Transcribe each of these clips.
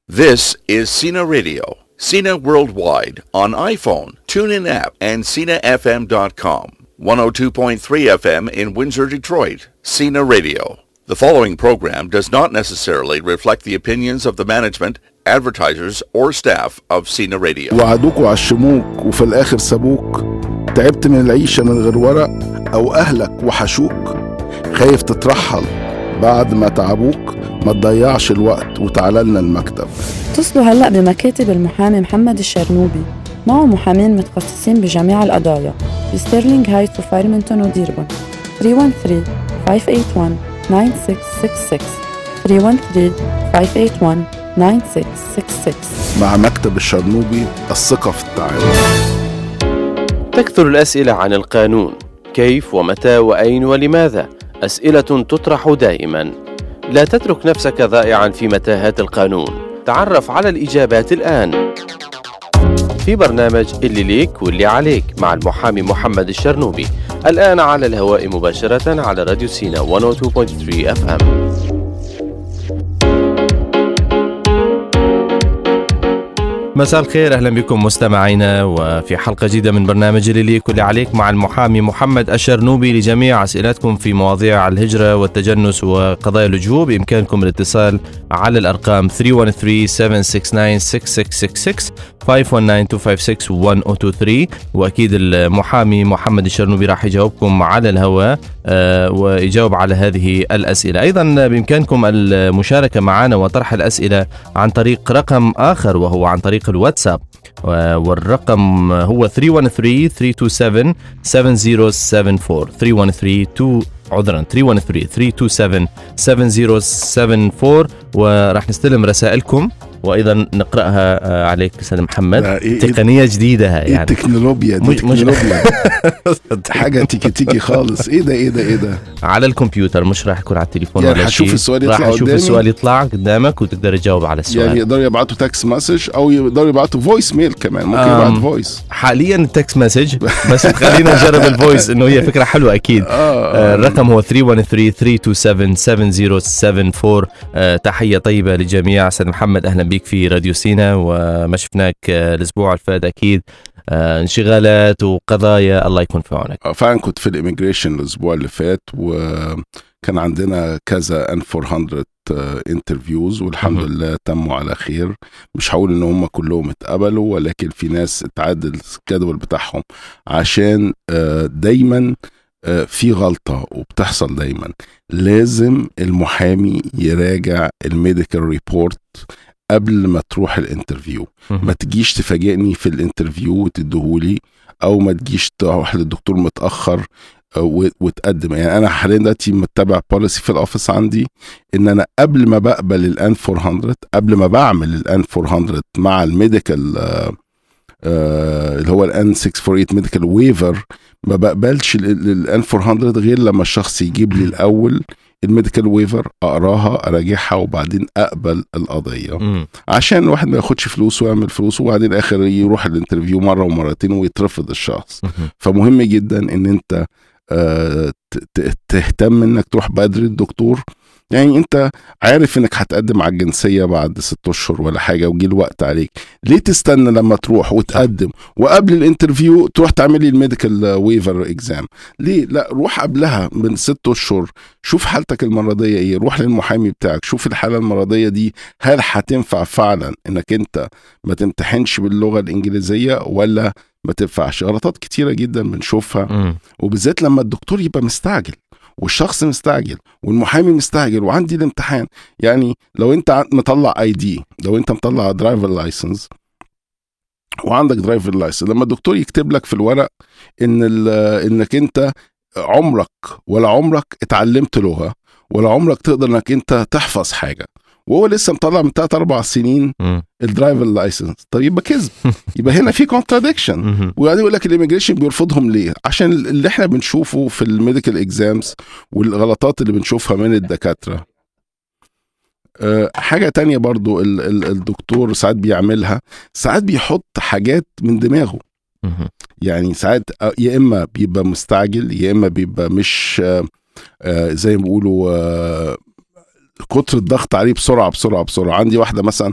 This is Cena Radio, Cena Worldwide on iPhone, TuneIn app, and CenaFM.com. 102.3 FM in Windsor, Detroit. Cena Radio. The following program does not necessarily reflect the opinions of the management, advertisers, or staff of Cena Radio. وعدوك وعشموك وفي الاخر سابوك تعبت من العيشة من غير ورق او اهلك وحشوك خايف تترحل بعد ما تعبوك ما تضيعش الوقت وتعالى لنا المكتب اتصلوا هلأ بمكاتب المحامي محمد الشرنوبي معه محامين متخصصين بجميع القضايا بستيرلينغ هايتس وفارمنتون وديربون 313 581 9666 313 581 9666 مع مكتب الشرنوبي الثقة في التعامل تكثر الأسئلة عن القانون كيف ومتى وأين ولماذا أسئلة تطرح دائما لا تترك نفسك ضائعا في متاهات القانون تعرف على الإجابات الآن في برنامج اللي ليك واللي عليك مع المحامي محمد الشرنوبي الآن على الهواء مباشرة على راديو سينا 102.3 اف ام مساء الخير اهلا بكم مستمعينا وفي حلقه جديده من برنامج اللي ليك واللي عليك مع المحامي محمد الشرنوبي لجميع اسئلتكم في مواضيع الهجره والتجنس وقضايا اللجوء بامكانكم الاتصال على الارقام 313 769 6666 519 واكيد المحامي محمد الشرنوبي راح يجاوبكم على الهواء آه، ويجاوب على هذه الاسئله ايضا بامكانكم المشاركه معنا وطرح الاسئله عن طريق رقم اخر وهو عن طريق الواتساب والرقم هو 313 327 7074 313 عذرا 313 327 7074 وراح نستلم رسائلكم وايضا نقراها آه، عليك استاذ محمد لا، إيه- تقنيه جديده ايه يعني التكنولوجيا دي مش- مش- تكنولوجيا حاجة تيكي تيكي خالص ايه ده ايه ده ايه ده على الكمبيوتر مش راح يكون على التليفون يعني ولا هشوف شيء السؤال راح يطلع اشوف قدامي؟ السؤال يطلع قدامك وتقدر تجاوب على السؤال يعني يقدروا يبعتوا تكست مسج او يقدروا يبعتوا فويس ميل كمان ممكن أم. يبعت فويس حاليا التكست مسج بس خلينا نجرب الفويس انه هي فكره حلوه اكيد آه، الرقم هو 313-327-7074 آه، تحية طيبة للجميع أستاذ محمد أهلا بك في راديو سينا وما شفناك آه، الأسبوع الفات أكيد آه، انشغالات وقضايا الله يكون في عونك آه، فعلا كنت في الاميجريشن الاسبوع اللي فات وكان عندنا كذا ان 400 انترفيوز والحمد مهم. لله تموا على خير مش هقول ان هم كلهم اتقبلوا ولكن في ناس اتعدل السكادول بتاعهم عشان آه، دايما آه، في غلطة وبتحصل دايما لازم المحامي يراجع الميديكال ريبورت قبل ما تروح الانترفيو ما تجيش تفاجئني في الانترفيو وتديهولي او ما تجيش تروح للدكتور متاخر آه، و- وتقدم يعني انا حاليا دلوقتي متبع بوليسي في الاوفيس عندي ان انا قبل ما بقبل الان 400 قبل ما بعمل الان 400 مع الميديكال آه، آه، اللي هو الان 648 ميديكال ويفر ما بقبلش الان 400 غير لما الشخص يجيب لي الاول الميديكال ويفر اقراها اراجعها وبعدين اقبل القضيه مم. عشان الواحد ما ياخدش فلوس ويعمل فلوس وبعدين اخر يروح الانترفيو مره ومرتين ويترفض الشخص مهم. فمهم جدا ان انت آه، ت- ت- تهتم انك تروح بدري الدكتور يعني انت عارف انك هتقدم على الجنسيه بعد ست اشهر ولا حاجه وجي الوقت عليك ليه تستنى لما تروح وتقدم وقبل الانترفيو تروح تعمل لي الميديكال ويفر اكزام ليه لا روح قبلها من ست اشهر شوف حالتك المرضيه ايه روح للمحامي بتاعك شوف الحاله المرضيه دي هل هتنفع فعلا انك انت ما تمتحنش باللغه الانجليزيه ولا ما تنفعش غلطات كتيره جدا بنشوفها مم. وبالذات لما الدكتور يبقى مستعجل والشخص مستعجل والمحامي مستعجل وعندي الامتحان يعني لو انت ع- مطلع اي دي لو انت مطلع درايفر لايسنس وعندك درايفر لايسنس لما الدكتور يكتب لك في الورق ان ال- انك انت عمرك ولا عمرك اتعلمت لغه ولا عمرك تقدر انك انت تحفظ حاجه وهو لسه مطلع من 3 4 سنين مم. الدرايفر لايسنس طب يبقى كذب يبقى هنا في كونتراديكشن مهم. وبعدين يقول لك الاميجريشن بيرفضهم ليه؟ عشان اللي احنا بنشوفه في الميديكال اكزامز والغلطات اللي بنشوفها من الدكاتره. أه حاجه تانية برضو ال- ال- الدكتور ساعات بيعملها ساعات بيحط حاجات من دماغه مهم. يعني ساعات آه، يا اما بيبقى مستعجل يا اما بيبقى مش آه، آه، زي ما بيقولوا آه، كتر الضغط عليه بسرعه بسرعه بسرعه عندي واحده مثلا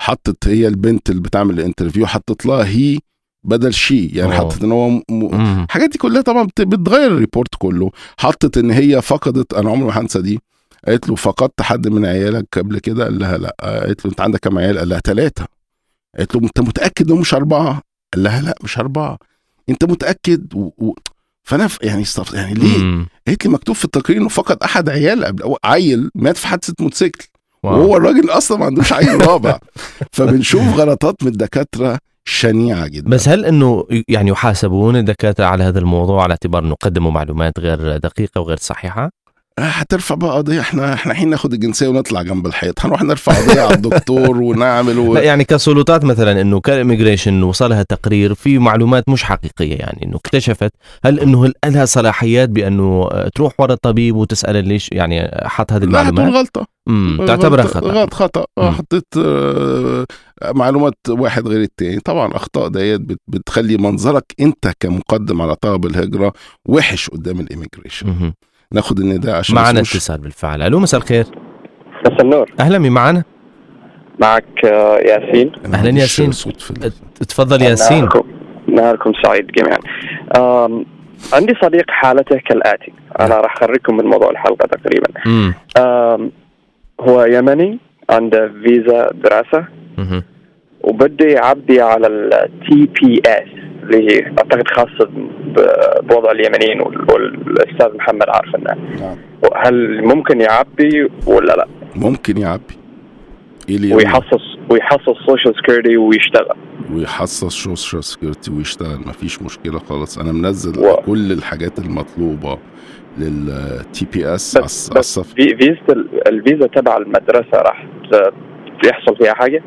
حطت هي البنت اللي بتعمل الانترفيو حطت لها هي بدل شي يعني أوه. حطت ان هو م... مم. الحاجات دي كلها طبعا بت- بتغير الريبورت كله حطت ان هي فقدت انا عمري ما هنسى دي قالت له فقدت حد من عيالك قبل كده قال لها لا قالت له انت عندك كام عيال قال لها ثلاثه قالت له انت متاكد انهم مش اربعه قال لها لا مش اربعه انت متاكد و... و... فانا ف... يعني استف... يعني ليه مم. قالت لي مكتوب في التقرير انه فقد احد عيال قبل هو عيل مات في حادثه موتوسيكل واو. وهو الراجل اصلا ما عندوش عيل رابع فبنشوف غلطات من الدكاتره شنيعه جدا بس هل انه يعني يحاسبون الدكاتره على هذا الموضوع على اعتبار انه قدموا معلومات غير دقيقه وغير صحيحه؟ آه، هترفع بقى قضيه احنا احنا الحين ناخد الجنسيه ونطلع جنب الحيط هنروح نرفع قضيه على الدكتور ونعمل و... لا يعني كسلطات مثلا انه كالإميجريشن وصلها تقرير في معلومات مش حقيقيه يعني انه اكتشفت هل انه هل لها صلاحيات بانه آه، تروح ورا الطبيب وتساله ليش يعني حط هذه لا هتقول المعلومات؟ غلطه امم تعتبرها غلط- خطا غلط خطا آه، مم. حطيت آه، معلومات واحد غير التاني طبعا اخطاء ديت بت- بتخلي منظرك انت كمقدم على طلب الهجره وحش قدام الاميجريشن مهم. ناخد النداء عشان معنا اسمه اتصال بالفعل الو مساء الخير مساء النور اهلا مين معنا معك آه، ياسين أنا أهلاً ماليش ياسين. صوت في ال- تفضل ياسين نهاركم نهاركم سعيد جميعا آم، عندي صديق حالته كالآتي أنا راح أخرجكم من موضوع الحلقة تقريبا امم آم، هو يمني عنده فيزا دراسة مهم. وبده يعبي على التي بي اس اللي هي اعتقد خاصه ب- بوضع اليمنيين وال- والاستاذ محمد عارف انه نعم. هل ممكن يعبي ولا لا ممكن يعبي إيه اللي ويحصص ويحصص سوشيال سكيورتي ويشتغل ويحصص سوشيال سكيورتي ويشتغل مفيش مشكله خالص انا منزل و- كل الحاجات المطلوبه للتي بي اس بس- على بس الصف في فيزا ال- الفيزا تبع المدرسه راح ت- يحصل فيها حاجه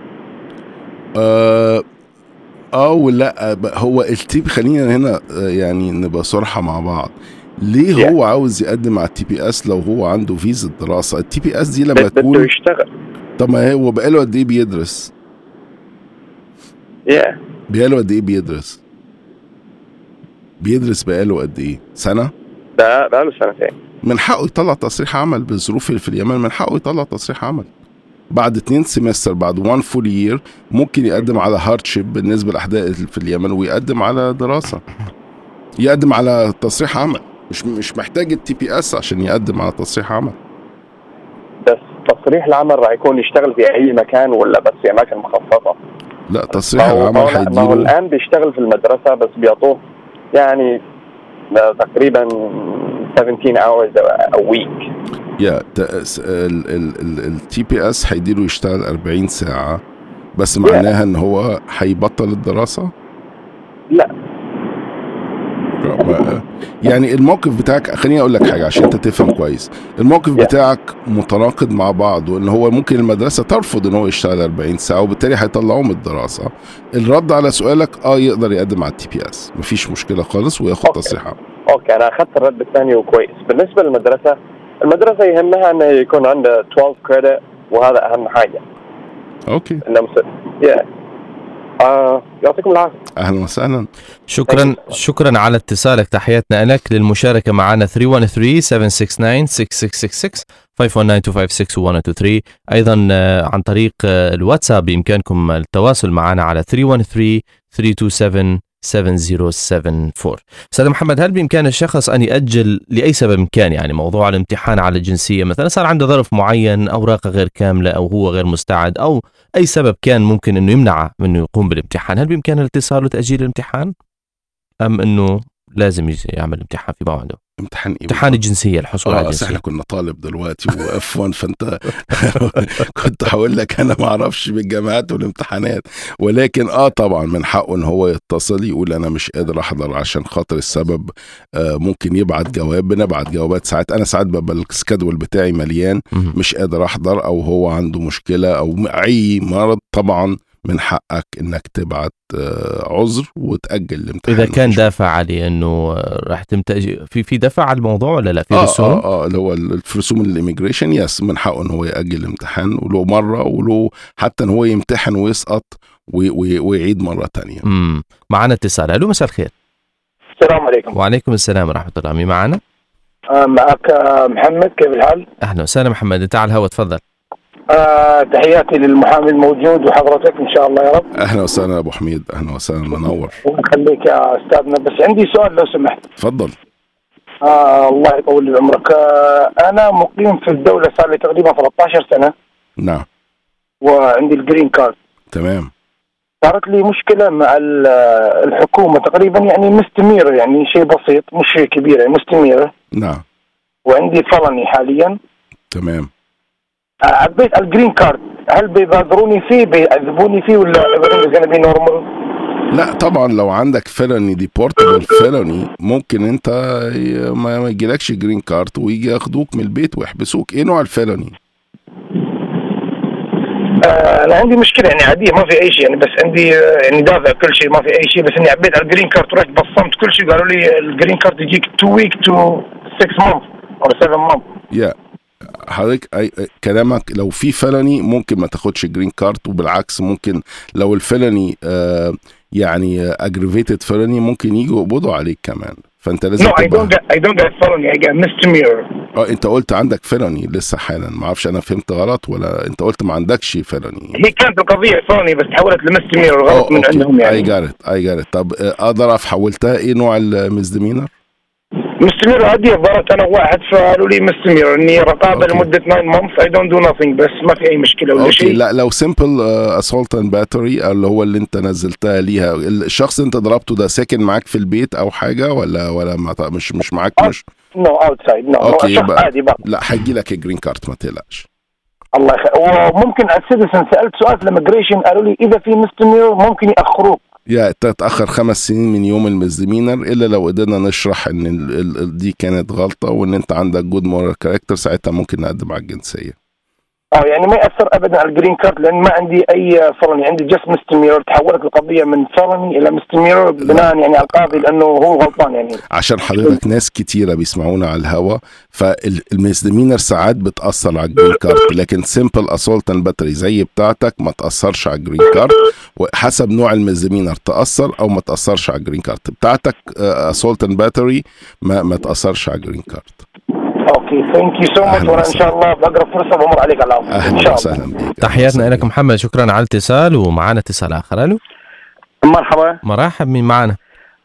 اه اه ولا ب- هو التيب خلينا هنا آه، يعني نبقى صراحه مع بعض ليه Yeah. هو عاوز يقدم على التي بي اس لو هو عنده فيزا دراسه التي بي اس دي لما بده تكون يشتغل طب ما هو بقاله قد ايه بيدرس يا بقاله قد ايه بيدرس بيدرس بقاله قد ايه سنه ده بقاله سنتين من حقه يطلع تصريح عمل بالظروف اللي في اليمن من حقه يطلع تصريح عمل بعد اتنين سيمستر بعد وان فول يير ممكن يقدم على هاردشيب بالنسبه لاحداث اللي في اليمن ويقدم على دراسه يقدم على تصريح عمل مش مش محتاج التي بي اس عشان يقدم على تصريح عمل بس تصريح العمل راح يكون يشتغل في اي مكان ولا بس في اماكن مخصصه لا تصريح ما هو- العمل ما هو- ما هو هيديله الان بيشتغل في المدرسه بس بيعطوه يعني تقريبا 17 hours a week يا التي بي اس هيديله يشتغل 40 ساعه بس معناها ان هو هيبطل الدراسه لا ما- يعني الموقف بتاعك خليني اقول لك حاجه عشان انت تفهم كويس الموقف Yeah. بتاعك متناقض مع بعض وان هو ممكن المدرسه ترفض ان هو يشتغل 40 ساعه وبالتالي هيطلعوه من الدراسه الرد على سؤالك اه يقدر يقدم على التي بي اس مفيش مشكله خالص وياخد أوكي. تصريح عمل. اوكي انا اخذت الرد الثاني وكويس بالنسبه للمدرسه المدرسه يهمها انه يكون عنده 12 كريدت وهذا اهم حاجه اوكي انه مس... yeah. آه يعطيكم العافيه اهلا وسهلا شكرا شكرا على اتصالك تحياتنا لك للمشاركة معنا 313-769-6666 519-256-1023 أيضا آه، عن طريق آه، الواتساب بإمكانكم التواصل معنا على 313-327 7074 استاذ محمد هل بامكان الشخص ان ياجل لاي سبب كان يعني موضوع الامتحان على الجنسيه مثلا صار عنده ظرف معين اوراقه غير كامله او هو غير مستعد او اي سبب كان ممكن انه يمنعه من انه يقوم بالامتحان هل بامكانه الاتصال وتاجيل الامتحان ام انه لازم يجي يعمل امتحان في موعده امتحان ايه امتحان الجنسيه الحصول على اه أصل الجنسيه احنا كنا طالب دلوقتي واف 1 فانت كنت هقول لك انا ما اعرفش بالجامعات والامتحانات ولكن اه طبعا من حقه ان هو يتصل يقول انا مش قادر احضر عشان خاطر السبب آه ممكن يبعت جواب بنبعت جوابات ساعات انا ساعات ببقى السكادول بتاعي مليان مهم. مش قادر احضر او هو عنده مشكله او اي مرض طبعا من حقك انك تبعت آه عذر وتاجل الامتحان اذا كان مفيش دافع عليه انه راح تمتأج في في دفع على الموضوع ولا لا في اه رسوم اه اه اللي هو ال- في رسوم الاميجريشن يس من حقه ان هو ياجل الامتحان ولو مره ولو حتى ان هو يمتحن ويسقط وي- وي- ويعيد مره تانية امم معنا اتصال الو مساء الخير السلام عليكم وعليكم السلام ورحمه الله مين معنا آه معك آه محمد كيف الحال؟ اهلا وسهلا محمد انت على الهواء تفضل آه تحياتي للمحامي الموجود وحضرتك ان شاء الله يا رب اهلا وسهلا يا ابو حميد اهلا وسهلا منور ويخليك يا استاذنا بس عندي سؤال لو سمحت اتفضل آه الله يطول لي عمرك آه انا مقيم في الدوله صار لي تقريبا 13 سنه نعم وعندي الجرين كارد تمام صارت لي مشكله مع ال- الحكومه تقريبا يعني مستميره يعني شيء بسيط مش شيء كبير يعني مستميره نعم وعندي فلني حاليا تمام آه، عبيت الجرين كارد هل بيبادروني فيه بيعذبوني فيه ولا everything is gonna be normal؟ لا طبعا لو عندك فيلوني ديبورتبل فيلوني ممكن انت ي- ما ما يجيلكش جرين كارت ويجي ياخدوك من البيت ويحبسوك ايه نوع الفيلوني آه، انا عندي مشكله يعني عاديه ما في اي شيء يعني بس عندي آه، يعني دافع كل شيء ما في اي شيء بس اني عبيت على الجرين كارت ورحت بصمت كل شيء قالوا لي الجرين كارت يجيك 2 ويك تو 6 مانث او 7 مانث يا حضرتك أي أي- كلامك لو في فيلوني ممكن ما تاخدش جرين كارت وبالعكس ممكن لو الفيلوني آه يعني اجريفيتد فيلوني ممكن يجوا يقبضوا عليك كمان فانت لازم No, I تبقى don't get I don't get felony. I get misdemeanor. اه انت قلت عندك فيلوني لسه حالا ما اعرفش انا فهمت غلط ولا انت قلت ما عندكش فيلوني هي كانت القضيه felony بس تحولت لمسدمينر غلط من عندهم اي يعني جارت اي جارت طب آه، اقدر اعرف حولتها ايه نوع المزدمينر مستمير عادية ضربت انا واحد فقالوا لي مستمير اني رقابه أوكي. لمده 9 مانث اي دونت دو nothing بس ما في اي مشكله ولا اوكي شيء لا لو سمبل اسولت اند باتري اللي هو اللي انت نزلتها ليها الشخص اللي انت ضربته ده ساكن معاك في البيت او حاجه ولا ولا ما ط- مش مش معاك آه. مش نو اوتسايد نو أوكي، شخص يبقى- عادي بقى لا هيجي لك الجرين كارت ما تقلقش الله يخير وممكن السيتيزن سالت سؤال في الاميجريشن قالوا لي اذا في مستمير ممكن ياخروك يا تتاخر خمس سنين من يوم المزدمينر الا لو قدرنا نشرح ان ال ال ال دي كانت غلطه وان انت عندك جود مورال كاركتر ساعتها ممكن نقدم على الجنسيه اه يعني ما ياثر ابدا على الجرين كارد لان ما عندي اي فلني عندي جست مستمير تحولت القضيه من فلني الى مستمير بناء يعني على القاضي لانه هو غلطان يعني عشان حضرتك ناس كتيرة بيسمعونا على الهوا فالمسدمينر ساعات بتأثر على الجرين كارت لكن سيمبل اسولت اند باتري زي بتاعتك ما تأثرش على الجرين كارت وحسب نوع المسدمينر تأثر او ما تأثرش على الجرين كارت بتاعتك اسولت اند باتري ما ما تأثرش على الجرين كارت اوكي ثانك يو سو ماتش أهلا وانا ان وسهلا. شاء الله باقرب فرصه بمر عليك على العفو ان اهلا شاء الله وسهلا بيك تحياتنا لك محمد شكرا على الاتصال ومعنا اتصال اخر الو مرحبا مرحب مين معنا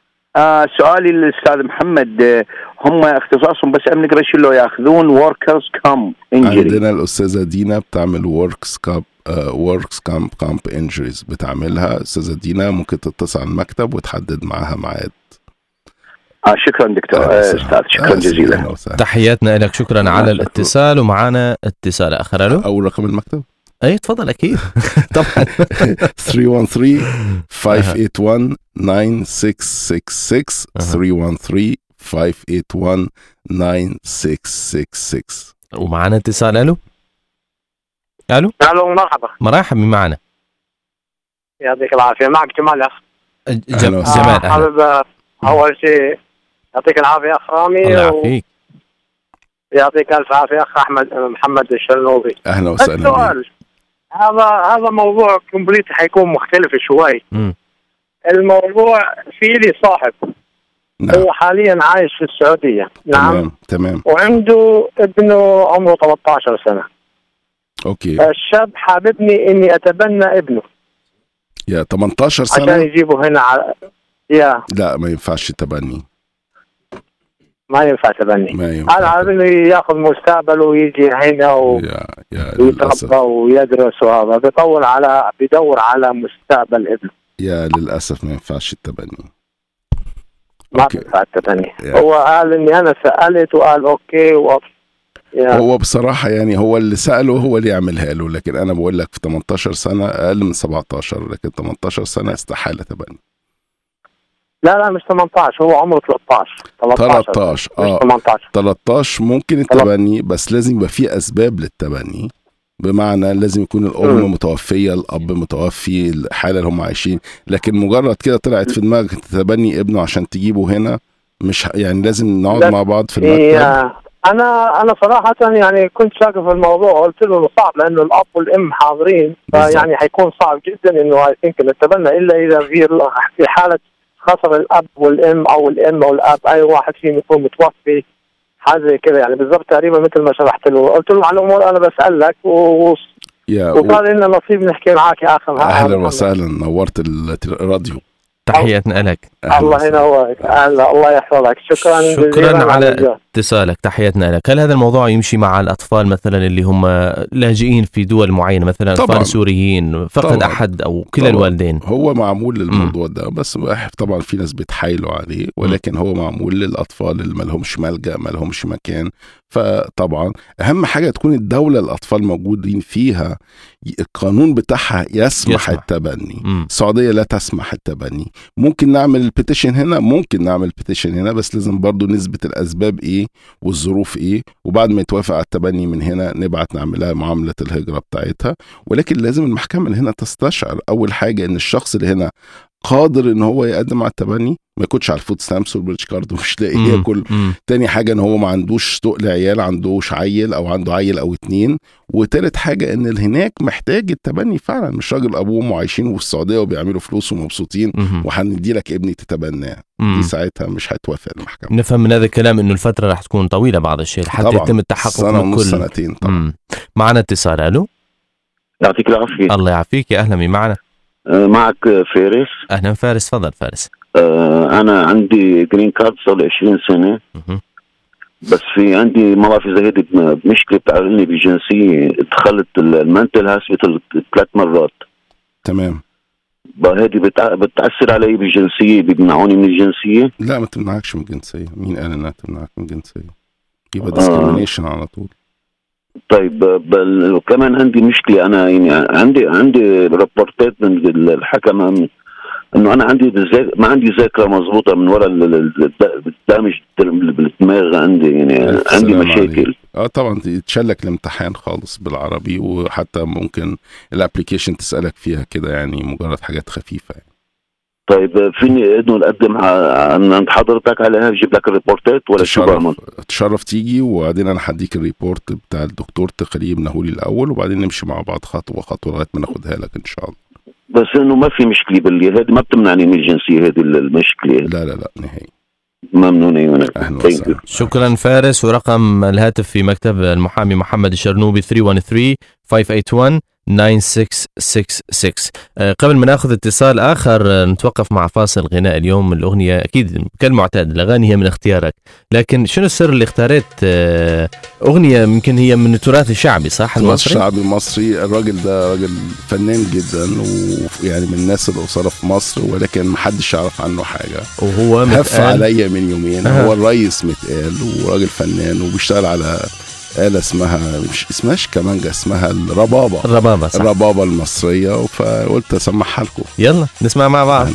آه سؤالي للاستاذ محمد آه هم اختصاصهم بس اميجريشن لو ياخذون وركرز كام انجري عندنا الاستاذه دينا بتعمل وركس كاب وركس كامب كامب انجريز بتعملها استاذه دينا ممكن تتصل على المكتب وتحدد معاها ميعاد آه شكرا دكتور أهلا آه وسهلا. استاذ شكرا أهلا جزيلا وسهلا. تحياتنا لك شكرا على الاتصال ومعنا اتصال اخر الو اول رقم المكتب اي تفضل اكيد طبعا 313 581 9666 313 581 9666 ومعنا اتصال الو الو الو مرحبا مرحب مين معنا يعطيك العافيه معك جمال يا اخ ج- أهلا وسهلا. جمال آه، اهلا حابب آه، اول شيء يعطيك العافيه اخ رامي الله يعافيك ويعطيك الف عافيه اخ احمد آه، محمد الشرنوبي اهلا وسهلا بيك. السؤال هذا هذا موضوع كومبليت حيكون مختلف شوي مم. الموضوع في لي صاحب نعم هو حاليا عايش في السعوديه نعم تمام تمام وعنده ابنه عمره 13 سنه اوكي الشاب حاببني اني اتبنى ابنه يا 18 عشان سنه يجيبه هنا على يا لا ما ينفعش تبني ما ينفع تبني ما هذا ينفع على انه ياخذ مستقبله ويجي هنا و... يا يا للاسف ويتربى ويدرس وهذا بيطول على بيدور على مستقبل ابنه يا للاسف ما ينفعش التبني ما أوكي. بينفع التبني يا. هو قال اني انا سالت وقال اوكي و... يا. هو بصراحة يعني هو اللي سأله هو اللي يعملها له لكن أنا بقول لك في 18 سنة أقل من 17 لكن 18 سنة استحالة تبني لا لا مش 18 هو عمره 13 13 13 مش اه 18 13 ممكن التبني بس لازم يبقى في اسباب للتبني بمعنى لازم يكون الام مم. متوفيه الاب متوفي الحاله اللي هم عايشين لكن مجرد كده طلعت في دماغك تتبني ابنه عشان تجيبه هنا مش ه- يعني لازم نقعد لا. مع بعض في المكتب إيه انا انا صراحه يعني كنت شاكك في الموضوع وقلت له إنه صعب لانه الاب والام حاضرين بالظبط. فيعني حيكون صعب جدا انه اي ثينك انه التبنى الا اذا في في حاله خسر الاب والام او الام او الاب اي واحد فيهم يكون متوفي حاجه زي كده يعني بالضبط تقريبا مثل ما شرحت له قلت له على الامور انا بسالك و... يا وصار لنا نصيب نحكي معك يا اخي اهلا وسهلا نورت الراديو تحياتنا لك الله ينورك أهلا الله يحفظك شكرا شكرا على اتصالك تحياتنا لك هل هذا الموضوع يمشي مع الأطفال مثلا اللي هم لاجئين في دول معينة مثلا طبعًا. أطفال سوريين فقد طبعًا. أحد أو كلا طبعًا. الوالدين هو معمول للموضوع م. ده بس طبعا في ناس بيتحايلوا عليه ولكن م. هو معمول للأطفال اللي ما لهمش ملجأ ما لهمش مكان فطبعا اهم حاجه تكون الدوله الاطفال موجودين فيها القانون بتاعها يسمح, يسمح. التبني م. السعوديه لا تسمح التبني ممكن نعمل البيتيشن هنا ممكن نعمل البيتيشن هنا بس لازم برضو نثبت الاسباب ايه والظروف ايه وبعد ما يتوافق على التبني من هنا نبعت نعملها معامله الهجره بتاعتها ولكن لازم المحكمه هنا تستشعر اول حاجه ان الشخص اللي هنا قادر ان هو يقدم على التبني ما يكونش على الفود ستامبس والبريتش كارد ومش لاقي ياكل تاني حاجه ان هو ما عندوش سوق لعيال عندوش عيل او عنده عيل او اتنين وتالت حاجه ان اللي هناك محتاج التبني فعلا مش راجل ابوه وامه عايشين في السعوديه وبيعملوا فلوس ومبسوطين وهندي لك ابني تتبناه دي ساعتها مش هتوافق المحكمه نفهم من هذا الكلام انه الفتره رح تكون طويله بعض الشيء حتى يتم التحقق سنة من كل سنتين طبعا معنا اتصال الو يعطيك العافيه الله يعافيك يا اهلا مين معنا آه، معك فارس اهلا فارس تفضل فارس آه، انا عندي جرين كارد صار لي 20 سنه بس في عندي ما بعرف اذا هيدي مشكله بتعرضني بجنسيه دخلت المنتل هاسبيتال ثلاث مرات تمام هذه بتاثر علي بالجنسيه بيمنعوني من الجنسيه؟ لا ما تمنعكش من الجنسيه، مين قال انها تمنعك من الجنسيه؟ يبقى ديسكريميشن آه. على طول طيب بل وكمان عندي مشكله انا يعني عندي عندي ريبورتات من الحكم انه انا عندي ما عندي ذاكره مضبوطه من وراء الدمج بالدماغ عندي يعني عندي مشاكل اه طبعا يتشلك الامتحان خالص بالعربي وحتى ممكن الابلكيشن تسالك فيها كده يعني مجرد حاجات خفيفه يعني. طيب فيني انه نقدم عند حضرتك عليها اجيب لك الريبورتات ولا شو بعمل؟ تشرف تيجي وبعدين انا هديك الريبورت بتاع الدكتور تقريبا نهولي الاول وبعدين نمشي مع بعض خطوه خطوه لغايه ما ناخدها لك ان شاء الله بس انه ما في مشكله باللي هذه ما بتمنعني من الجنسيه هذه المشكله لا لا لا نهائي ممنونين شكرا فارس ورقم الهاتف في مكتب المحامي محمد الشرنوبي 313 581 9666 آه، قبل ما ناخذ اتصال اخر آه، نتوقف مع فاصل غناء اليوم الاغنيه اكيد كالمعتاد الاغاني هي من اختيارك لكن شنو السر اللي اختاريت آه، اغنيه يمكن هي من التراث الشعبي صح المصري؟ الشعبي المصري الراجل ده راجل فنان جدا ويعني من الناس القصيره في مصر ولكن ما حدش يعرف عنه حاجه وهو هف عليا من يومين أه. هو الريس متقال وراجل فنان وبيشتغل على آلة اسمها مش اسمهاش كمانجا اسمها الربابة الربابة صح الربابة المصرية فقلت اسمعها لكم يلا نسمع مع بعض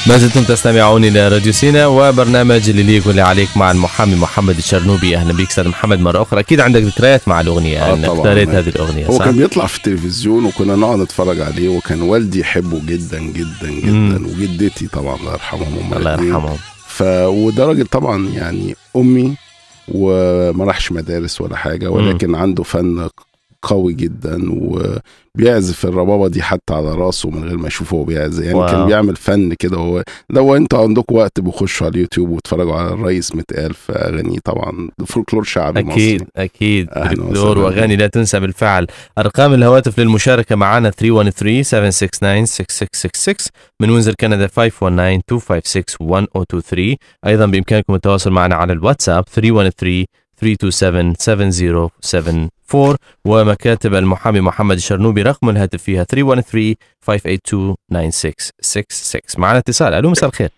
ما زلتم تستمعون الى راديو سينا وبرنامج اللي ليك واللي عليك مع المحامي محمد الشرنوبي اهلا بك استاذ محمد مره اخرى اكيد عندك ذكريات مع الاغنيه آه انك طبعاً. اختاريت هذه الاغنيه هو صح؟ كان بيطلع في التلفزيون وكنا نقعد نتفرج عليه وكان والدي يحبه جدا جدا جدا مم. وجدتي طبعا الله يرحمهم هما الله الاتنين. يرحمهم ف وده راجل طبعا يعني امي وما راحش مدارس ولا حاجه ولكن عنده فن قوي جدا وبيعزف الربابه دي حتى على راسه من غير ما يشوفه هو بيعزف يعني واو. كان بيعمل فن كده هو لو انتوا عندكم وقت بخشوا على اليوتيوب واتفرجوا على الريس متقال في اغانيه طبعا فولكلور شعبي اكيد مصري اكيد أهلاً فلكلور وسهلاً. واغاني لا تنسى بالفعل ارقام الهواتف للمشاركه معنا 313 769 6666 من وينزر كندا 519 256 1023 ايضا بامكانكم التواصل معنا على الواتساب 313 327 7074 ومكاتب المحامي محمد الشرنوبي رقم الهاتف فيها 313 582 9666 معنا اتصال الو مساء الخير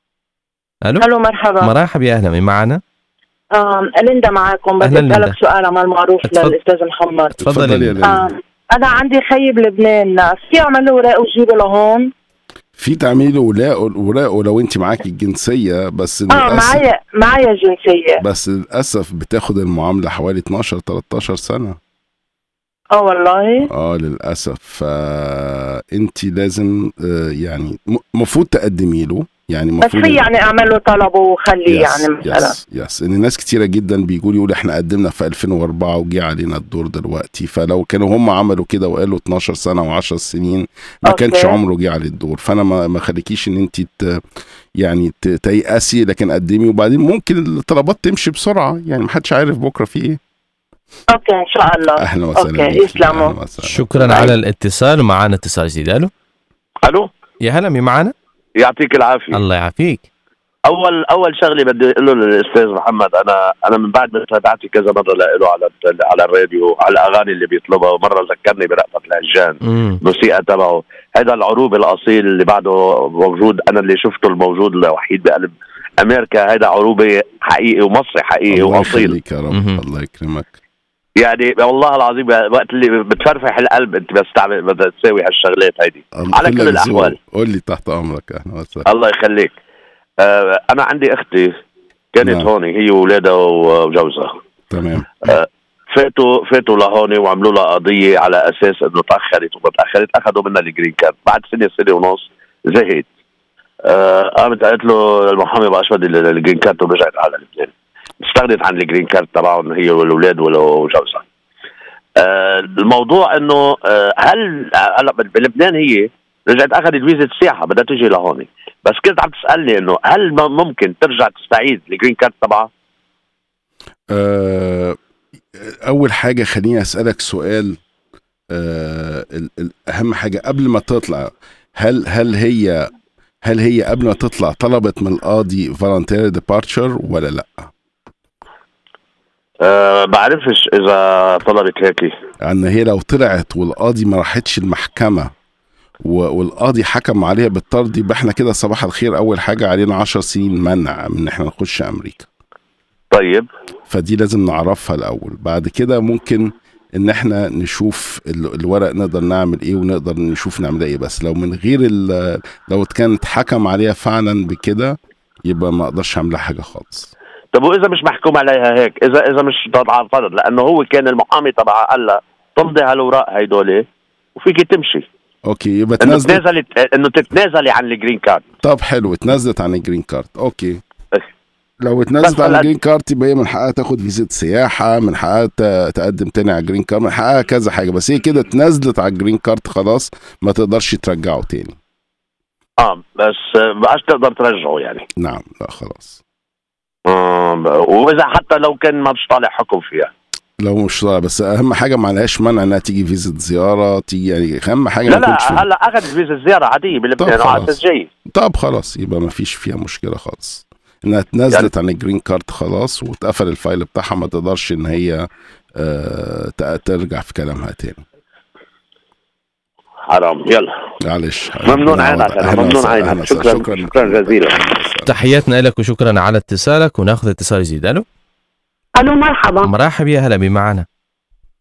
الو الو مرحبا مرحبا يا اهلا مين معنا آم، ليندا معكم بدي أهلاً ليندا. اسالك سؤال عمال معروف اتفضل. للاستاذ محمد تفضل يا يا ليلى. آم، انا عندي خي بلبنان في اعمل له اوراق وجيبه لهون في تعميل ولاء ولاء لو انت معاكي الجنسيه بس اه للاسف معايا معايا جنسيه بس للاسف بتاخد المعامله حوالي 12 13 سنه اه والله اه للاسف فانت لازم آه، يعني المفروض تقدمي له يعني بس المفروض في يعني اعمل له طلب وخليه يس يعني مثلا يس يس ان ناس كتيره جدا بيقولوا يقولوا احنا قدمنا في 2004 وجي علينا الدور دلوقتي فلو كانوا هم عملوا كده وقالوا 12 سنه و10 سنين ما أوكي. كانش عمره جه عليه الدور فانا ما ما خليكيش ان انت ت يعني ت- تيأسي لكن قدمي وبعدين ممكن الطلبات تمشي بسرعه يعني ما حدش عارف بكره في ايه اوكي ان شاء الله اهلا وسهلا اوكي بيكي. يسلموا أهلاً وسهلاً. شكرا على الاتصال ومعنا اتصال جديد الو الو يا هلا مين معنا يعطيك العافيه الله يعافيك اول اول شغله بدي اقول له للاستاذ محمد انا انا من بعد ما تابعتي كذا مره له على الت- على الراديو على الاغاني اللي بيطلبها ومره ذكرني برأفت الهجان مم. الموسيقى تبعه هذا العروب الاصيل اللي بعده موجود انا اللي شفته الموجود الوحيد بقلب امريكا هذا عروبي حقيقي ومصري حقيقي الله واصيل يخليك يا رب مهم. الله يكرمك يعني والله العظيم وقت اللي بتفرفح القلب انت بس تعمل بدها تساوي هالشغلات هيدي على كل كلك الأحوال. ذوق. قول لي تحت امرك اهلا وسهلا الله يخليك آه انا عندي اختي كانت نعم. هون هي واولادها وجوزها تمام فاتوا فاتوا لهون وعملوا لها قضيه على اساس انه تاخرت وما تاخرت اخذوا منها الجرين كارد بعد سنه سنه ونص زهقت آه قامت قالت له المحامي بقى بدي الجرين كارد ورجعت على لبنان استغنت عن الجرين كارد تبعهم هي والاولاد وجوزها آه الموضوع انه آه هل هلا بلبنان هي رجعت اخذت فيزا سياحه بدها تجي لهون بس كنت عم تسالني انه هل م- ممكن ترجع تستعيد الجرين كارد تبعها؟ آه، اول حاجه خليني اسالك سؤال آه، ال- ال- اهم حاجه قبل ما تطلع هل هل هي هل هي قبل ما تطلع طلبت من القاضي فالنتير ديبارتشر ولا لا أه بعرفش اذا طلبت هيك ان هي لو طلعت والقاضي ما راحتش المحكمه و- والقاضي حكم عليها بالطرد يبقى احنا كده صباح الخير اول حاجه علينا 10 سنين منع من ان احنا نخش امريكا طيب فدي لازم نعرفها الاول بعد كده ممكن ان احنا نشوف ال- الورق نقدر نعمل ايه ونقدر نشوف نعمل ايه بس لو من غير ال- لو كانت حكم عليها فعلا بكده يبقى ما اقدرش اعمل لها حاجه خالص طب واذا مش محكوم عليها هيك اذا اذا مش طالعه فرض لانه هو كان المحامي تبعها قال لها تمضي هالاوراق هيدول وفيك تمشي اوكي يبقى انه تنزلت تنازلت انه تتنازلي عن الجرين كارد طب حلو اتنزلت عن الجرين كارد اوكي إيه. لو اتنزلت بس عن هلا- الجرين كارد يبقى هي من حقها تاخد فيزا سياحه من حقها ت- تقدم تاني على الجرين كارد من حقها كذا حاجه بس هي كده اتنزلت على الجرين كارد خلاص ما تقدرش ترجعه تاني اه بس آه، بقاش تقدر ترجعه يعني نعم لا خلاص آه واذا حتى لو كان ما مش طالع حكم فيها لو مش طالع بس اهم حاجه ما لهاش منع انها تيجي فيزا زياره تيجي يعني اهم حاجه لا ما يكونش فيها- لا هلا اخذت فيزا زياره عاديه بلبنان طب على خلاص. اساس جاي طب خلاص يبقى ما فيش فيها مشكله خالص انها اتنزلت عن الجرين كارد خلاص واتقفل الفايل بتاعها ما تقدرش ان هي آه ت- ترجع في كلامها تاني حرام يلا معلش ممنون أهلا عينك وسهلا. أنا، ممنون أهلا عينك. وسهلا. شكراً- شكرا شكراً جزيلاً. تحياتنا لك وشكرا على اتصالك وناخذ اتصال جديد الو الو مرحبا مرحبا يا هلا بمن معنا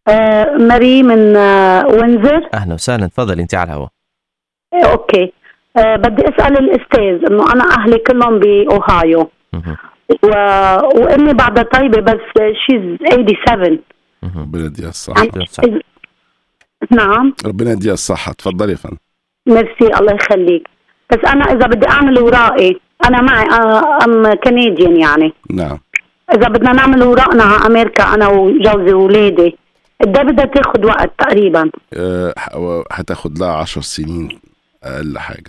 آه ماري من آه وينزر اهلا وسهلا تفضل انت على الهواء آه اوكي آه بدي اسال الاستاذ انه انا اهلي كلهم باوهايو و... وامي بعدها طيبه بس شيز 87 ربنا يديها الصحة يعني نعم ربنا يديها الصحة اتفضلي يا فندم ميرسي الله يخليك بس انا اذا بدي اعمل ورائي انا معي آه، ام كنديان يعني نعم اذا بدنا نعمل ورقنا على امريكا انا وجوزي وولادي قد إيه بدها تاخذ وقت تقريبا أه ح- هتاخد لها عشر سنين أقل حاجة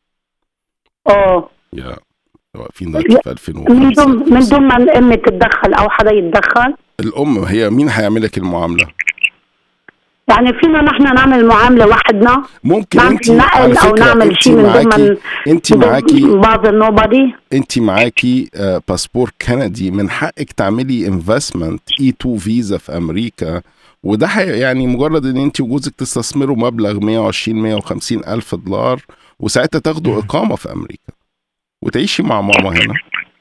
اه يا واقفين دلوقتي في 2005 من دون من دون ما الام تتدخل او حدا يتدخل الأم هي مين هيعمل لك المعاملة؟ يعني فينا نحن نعمل معامله وحدنا ممكن نعمل انت على نقل او فكرة نعمل انت شيء من دون ما معاكي انت معاكي بعض نوبادي انت معاكي آه، باسبور كندي من حقك تعملي انفستمنت اي 2 فيزا في امريكا وده حي- يعني مجرد ان انت وجوزك تستثمروا مبلغ 120 150 الف دولار وساعتها تاخدوا اقامه في امريكا وتعيشي مع ماما هنا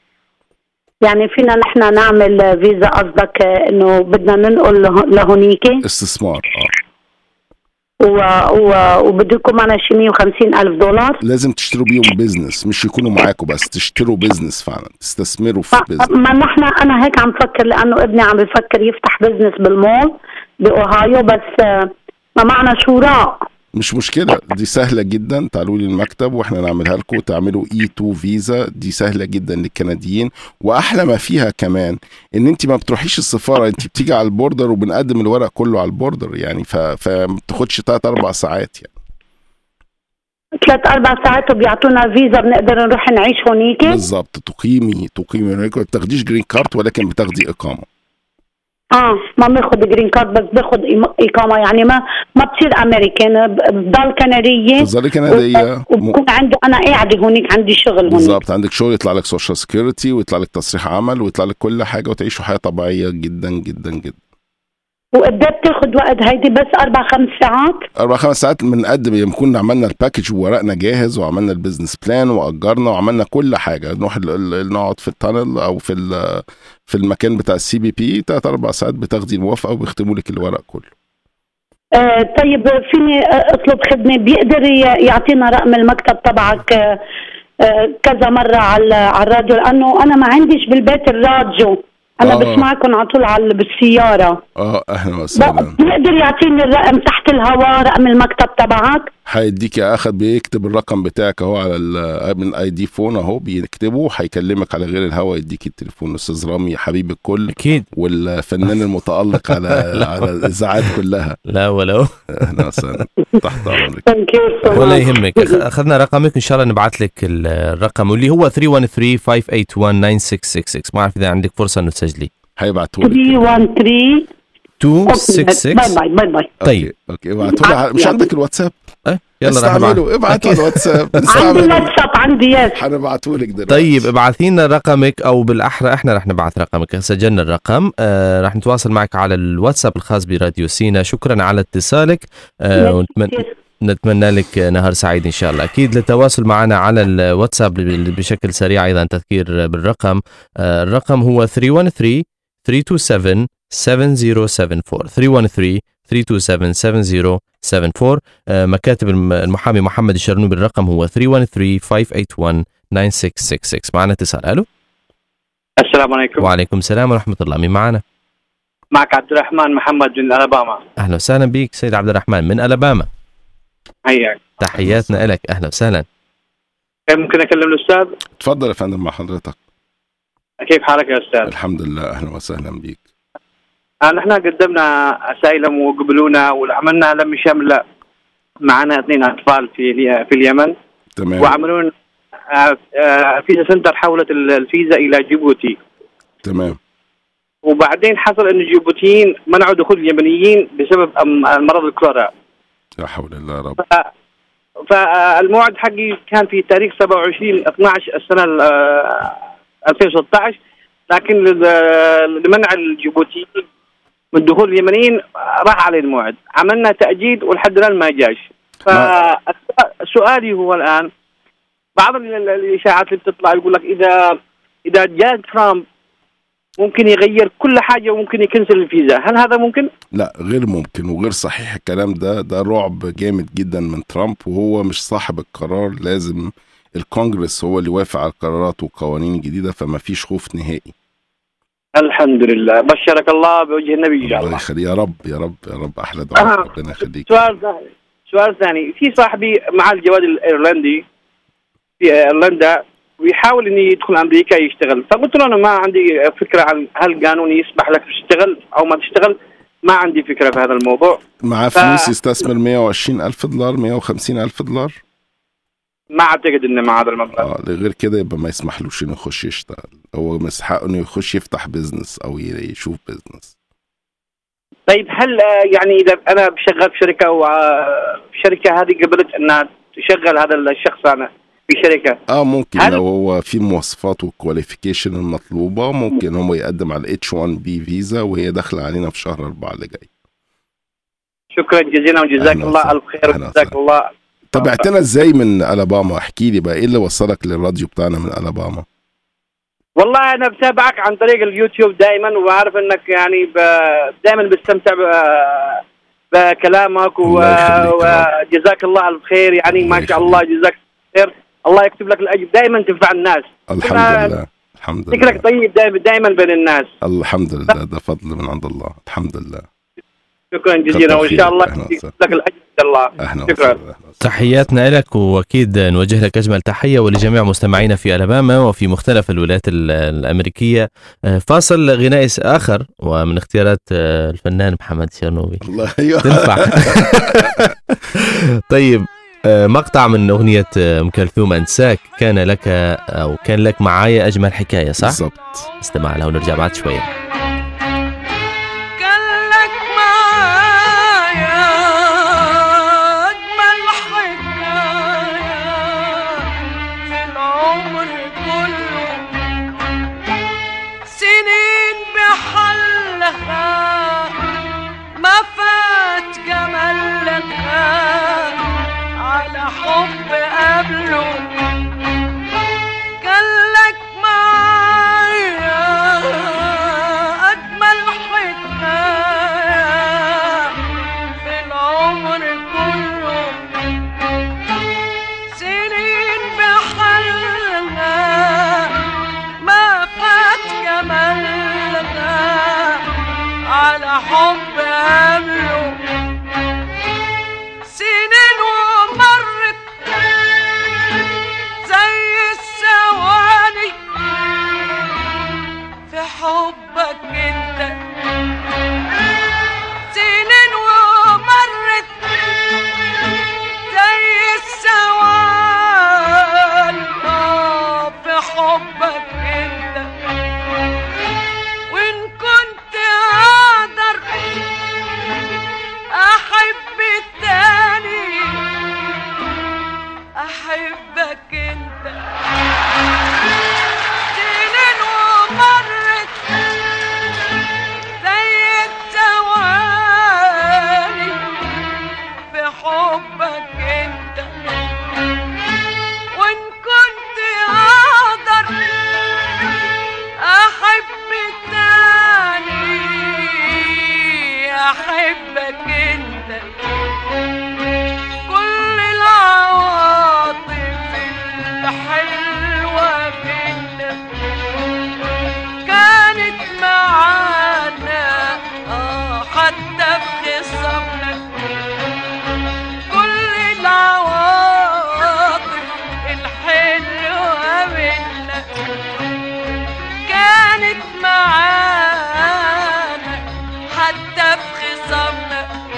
يعني فينا نحن نعمل فيزا قصدك آه، انه بدنا ننقل له- لهونيك استثمار اه و... و... وبدكم معنا شي 150 الف دولار لازم تشتروا بيهم بيزنس مش يكونوا معاكم بس تشتروا بيزنس فعلا تستثمروا في بيزنس ما نحن انا هيك عم بفكر لانه ابني عم بفكر يفتح بزنس بالمول باوهايو بس آه، ما معنا شراء مش مشكلة دي سهلة جدا تعالوا لي المكتب واحنا نعملها لكم تعملوا اي 2 فيزا دي سهلة جدا للكنديين واحلى ما فيها كمان ان انت ما بتروحيش السفارة انت بتيجي على البوردر وبنقدم الورق كله على البوردر يعني ف... فما بتاخدش 3 4 ساعات يعني ثلاث اربع ساعات وبيعطونا فيزا بنقدر نروح نعيش هونيك بالظبط تقيمي تقيمي هناك ما بتاخديش جرين كارت ولكن بتاخدي اقامة اه ما باخذ جرين كارد بس باخذ إم- اقامه يعني ما ما بصير امريكان ب- بضل كنديه تظلي كندية وبكون عندي انا قاعده هونيك عندي شغل هونيك بالظبط عندك شغل يطلع لك سوشيال سكيورتي ويطلع لك تصريح عمل ويطلع لك كل حاجة وتعيشوا حياة طبيعية جدا جدا جدا وقد إيه بتاخذ وقت هيدي بس اربع خمس ساعات اربع خمس ساعات بنقدم يعني كنا عملنا الباكج وورقنا جاهز وعملنا البيزنس بلان واجرنا وعملنا كل حاجه نروح ال- ال- نقعد في التانل او في ال- في المكان بتاع السي بي بي ثلاث اربع ساعات بتاخدي الموافقه وبيختموا لك الورق كله آه طيب فيني آه، اطلب خدمه بيقدر ي- يعطينا رقم المكتب تبعك آه آه كذا مره على على الراديو لانه انا ما عنديش بالبيت الراديو انا آه. بسمعكم على طول على بالسياره اه اهلا وسهلا بيقدر يعطيني الرقم تحت الهواء رقم المكتب تبعك هيديك اخد بيكتب الرقم بتاعك اهو على ال- من اي دي فون اهو بيكتبه هيكلمك على غير الهوا يديك التليفون استاذ رامي حبيب الكل اكيد والفنان المتالق على على الاذاعات كلها لا ولو اهلا وسهلا تحت امرك ثانك يو ولا يهمك أخ- اخذنا رقمك ان شاء الله نبعث لك ال- الرقم واللي هو 313-581-9666 ما اعرف اذا عندك فرصه انه تسجلي هيبعتوا لك 313 266 باي باي باي باي طيب اوكي ابعتوا لها مش عندك الواتساب أه؟ يلا راح نبعث. استعمله ابعتوا على الواتساب عندي استعمله واتساب عندي يس هنبعته لك دلوقتي طيب ابعثي لنا رقمك او بالاحرى احنا رح نبعث رقمك سجلنا الرقم آه رح نتواصل معك على الواتساب الخاص براديو سينا شكرا على اتصالك آه ونتمنى نتمنى لك نهار سعيد ان شاء الله اكيد للتواصل معنا على الواتساب بشكل سريع ايضا تذكير بالرقم آه الرقم هو 313 327 7074 313 327 7074 آه، مكاتب الم- المحامي محمد الشرنوبي الرقم هو 313 581 9666 معنا اتصال الو السلام عليكم وعليكم السلام ورحمه الله مين معنا معك عبد الرحمن محمد من الاباما اهلا وسهلا بك سيد عبد الرحمن من الاباما حياك تحياتنا لك اهلا وسهلا كيف ممكن اكلم الاستاذ؟ اتفضل يا فندم مع حضرتك كيف حالك يا استاذ؟ الحمد لله اهلا وسهلا بيك آه، نحن قدمنا اسايلم وقبلونا وعملنا لم شمل معنا اثنين اطفال في الي- في اليمن تمام وعملوا لنا، آه، آه، فيزا سنتر حولت ال- الفيزا الى جيبوتي تمام وبعدين حصل ان الجيبوتيين منعوا دخول اليمنيين بسبب أم- مرض الكوليرا لا حول الله يا رب فالموعد حقي كان في تاريخ 27 12 السنه ال- آه، 2016 لكن لل- لمنع الجيبوتيين من دخول اليمنيين راح عليه الموعد عملنا تاجيل ولحد الان ما جاش فسؤالي هو الان بعض ال- ال- الاشاعات اللي بتطلع يقول لك اذا اذا جاء ترامب ممكن يغير كل حاجه وممكن يكنسل الفيزا هل هذا ممكن لا غير ممكن وغير صحيح الكلام ده ده رعب جامد جدا من ترامب وهو مش صاحب القرار لازم الكونجرس هو اللي وافق على القرارات والقوانين الجديدة فما فيش خوف نهائي الحمد لله بشرك الله بوجه النبي ان شاء الله الله يخلي يا رب يا رب يا رب احلى دعاء آه. ربنا يخليك سؤال ثاني سؤال ثاني في صاحبي مع الجواز الايرلندي في ايرلندا ويحاول انه يدخل امريكا يشتغل فقلت له انا ما عندي فكره عن هل القانون يسمح لك تشتغل او ما تشتغل ما عندي فكره في هذا الموضوع معاه ف- فلوس يستثمر 120 ألف دولار 150 ألف دولار ما اعتقد انه مع هذا المبلغ اه غير كده يبقى ما يسمحلوش انه يخش يشتغل هو من حقه انه يخش يفتح بيزنس او ي- يشوف بيزنس طيب هل آه، يعني اذا انا شغال في شركه والشركه هذه قبلت انها تشغل هذا الشخص انا في شركه اه ممكن هل- لو هو في المواصفات والكواليفيكيشن المطلوبه ممكن هم يقدم على الاتش 1 بي فيزا وهي داخله علينا في شهر أربعة اللي جاي شكرا جزيلا وجزاك أهلا الله وسهلا. الف خير أهلا وجزاك الله تابعتنا ازاي من الاباما احكي لي بقى ايه اللي وصلك للراديو بتاعنا من الاباما والله انا بتابعك عن طريق اليوتيوب دائما وعارف انك يعني دائما بستمتع ب- بكلامك و- الله يخليك يا وجزاك الله الف خير يعني ما شاء الله جزاك خير الله يكتب لك الاجر دائما تنفع الناس الحمد أنا لله الحمد لله ذكرك طيب دائما دائما بين الناس الحمد لله ده فضل من عند الله الحمد لله شكرا جزيلا كتر وان خيرك. شاء الله أهلا يكتب لك الاجر ان شاء الله اهلا شكرا تحياتنا لك واكيد نوجه لك اجمل تحيه ولجميع مستمعينا في الاباما وفي مختلف الولايات ال- الامريكيه آه، فاصل غنائي اخر ومن اختيارات آه، الفنان محمد شرنوبي الله ايوه تنفع طيب آه، مقطع من اغنيه آه، ام كلثوم انساك كان لك او كان لك معايا اجمل حكايه صح؟ بالظبط استمع لها ونرجع بعد شويه كلك معايا أجمل حكاية في العمر كله سنين بحلها ما فات جمالها على حب قبله كلك معايا أجمل حكاية في العمر كله سنين بحلها ما فات جمالها على حب قبله سنين ومرت زي الثواني في حبك انت سنين ومرت زي الثواني آه، في حبك انت وان كنت اقدر احب التاني احبك انت سنين ومرت زي الثواني في حبك انت وان كنت اقدر احب التاني احبك انت كل العواطف الحلوة بينا كانت معانا آه حتى في خصامنا كل العواطف الحلوة بينا كانت معانا حتى في خصامنا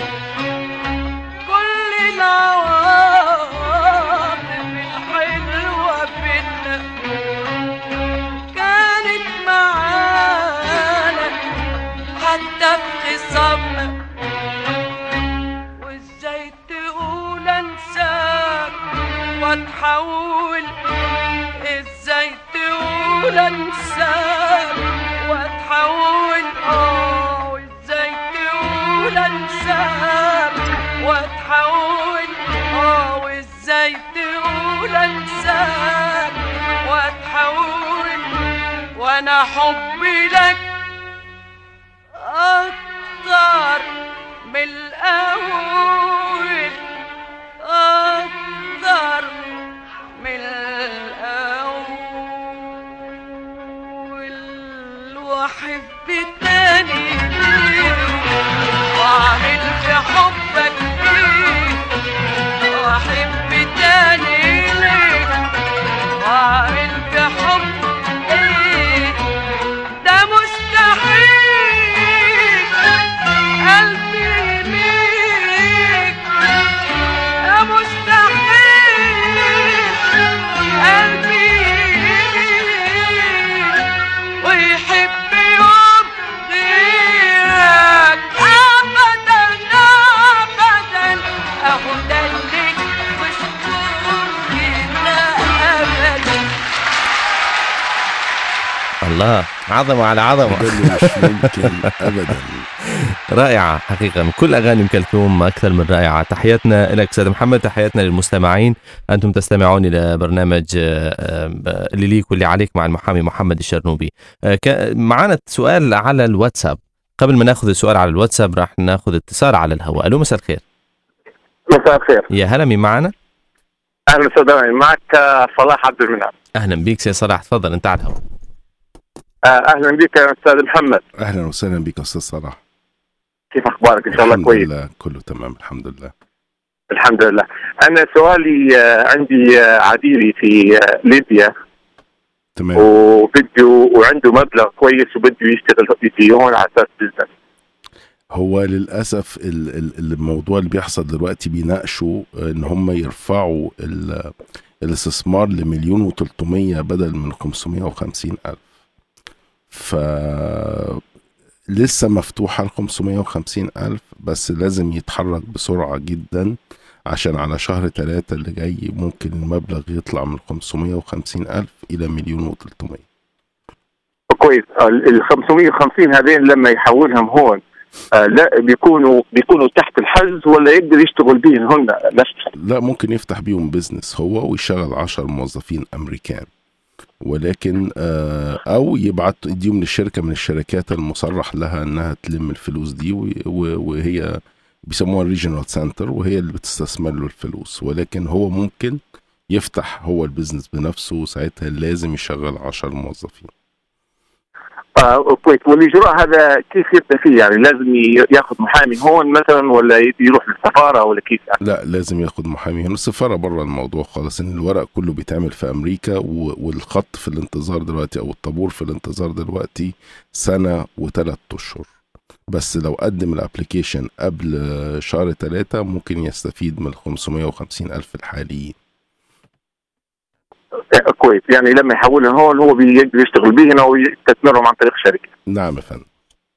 كل العواطف الحلوة بينا كانت معانا حتى في خصامنا وازاي تقول انساك واتحول ازاي تقول انساك واتحول اه وازاي تقول انساك واتحول اه وازاي تقول انساك واتحول وانا حبي لك اكتر من الاول اكتر من الاول واحب تاني واعمل في حبك ايه واحب تاني ليه واعمل في حب ايه ده مستحيل قلبي ليك ده مستحيل قلبي ليك ويحب يوم غيرك ابدا ابدا اهو ده اللي مش ممكن ابدا الله عظمة على عظمة ده اللي مش ممكن ابدا رائعة حقيقة من كل أغاني أم كلثوم أكثر من رائعة تحياتنا لك أستاذ محمد تحياتنا للمستمعين أنتم تستمعون إلى برنامج آه، آه، اللي ليك واللي عليك مع المحامي محمد الشرنوبي آه، كا- معنا سؤال على الواتساب قبل ما ناخذ السؤال على الواتساب راح ناخذ اتصال على الهواء ألو مساء الخير مساء الخير يا هلا مين معنا اهلا استاذ أمين. معك آه، صلاح عبد المنعم أهلا بيك سي صلاح تفضل أنت على الهواء آه، اهلا بك يا استاذ محمد اهلا وسهلا بك استاذ صلاح كيف اخبارك ان شاء الله الحمد كويس لله كله تمام الحمد لله الحمد لله انا سؤالي آه، عندي آه، عديلي في آه، ليبيا تمام وبده وعنده مبلغ كويس وبده يشتغل في هون على اساس بزنس هو للاسف ال- ال- الموضوع اللي بيحصل دلوقتي بيناقشوا ان هم يرفعوا ال- الاستثمار لمليون و300 بدل من 550 الف ف لسه مفتوحة ال 550 ألف بس لازم يتحرك بسرعة جدا عشان على شهر ثلاثة اللي جاي ممكن المبلغ يطلع من 550 ألف إلى مليون و300 كويس ال 550 هذين لما يحولهم هون آه، لا بيكونوا بيكونوا تحت الحجز ولا يقدر يشتغل بيهم هن نفسه لا ممكن يفتح بيهم بيزنس هو ويشغل عشر موظفين أمريكان ولكن آه، أو يبعت يديهم للشركة من الشركات المصرح لها إنها تلم الفلوس دي و- و- وهي بيسموها ريجنال سنتر وهي اللي بتستثمر له الفلوس ولكن هو ممكن يفتح هو البيزنس بنفسه وساعتها لازم يشغل عشر موظفين آه كويس والاجراء هذا كيف يبدا فيه يعني لازم ي- ياخذ محامي هون مثلا ولا ي- يروح للسفاره ولا كيف يعني لا لازم ياخد محامي هنا السفارة بره الموضوع خالص ان الورق كله بيتعمل في امريكا و- والخط في الانتظار دلوقتي او الطابور في الانتظار دلوقتي سنة وثلاث اشهر بس لو قدم الابليكيشن قبل شهر ثلاثة ممكن يستفيد من ال 550 ألف الحاليين آه كويس يعني لما يحولهم هون هو بيقدر يشتغل بيهم او يستثمرهم عن طريق شركه نعم يا فندم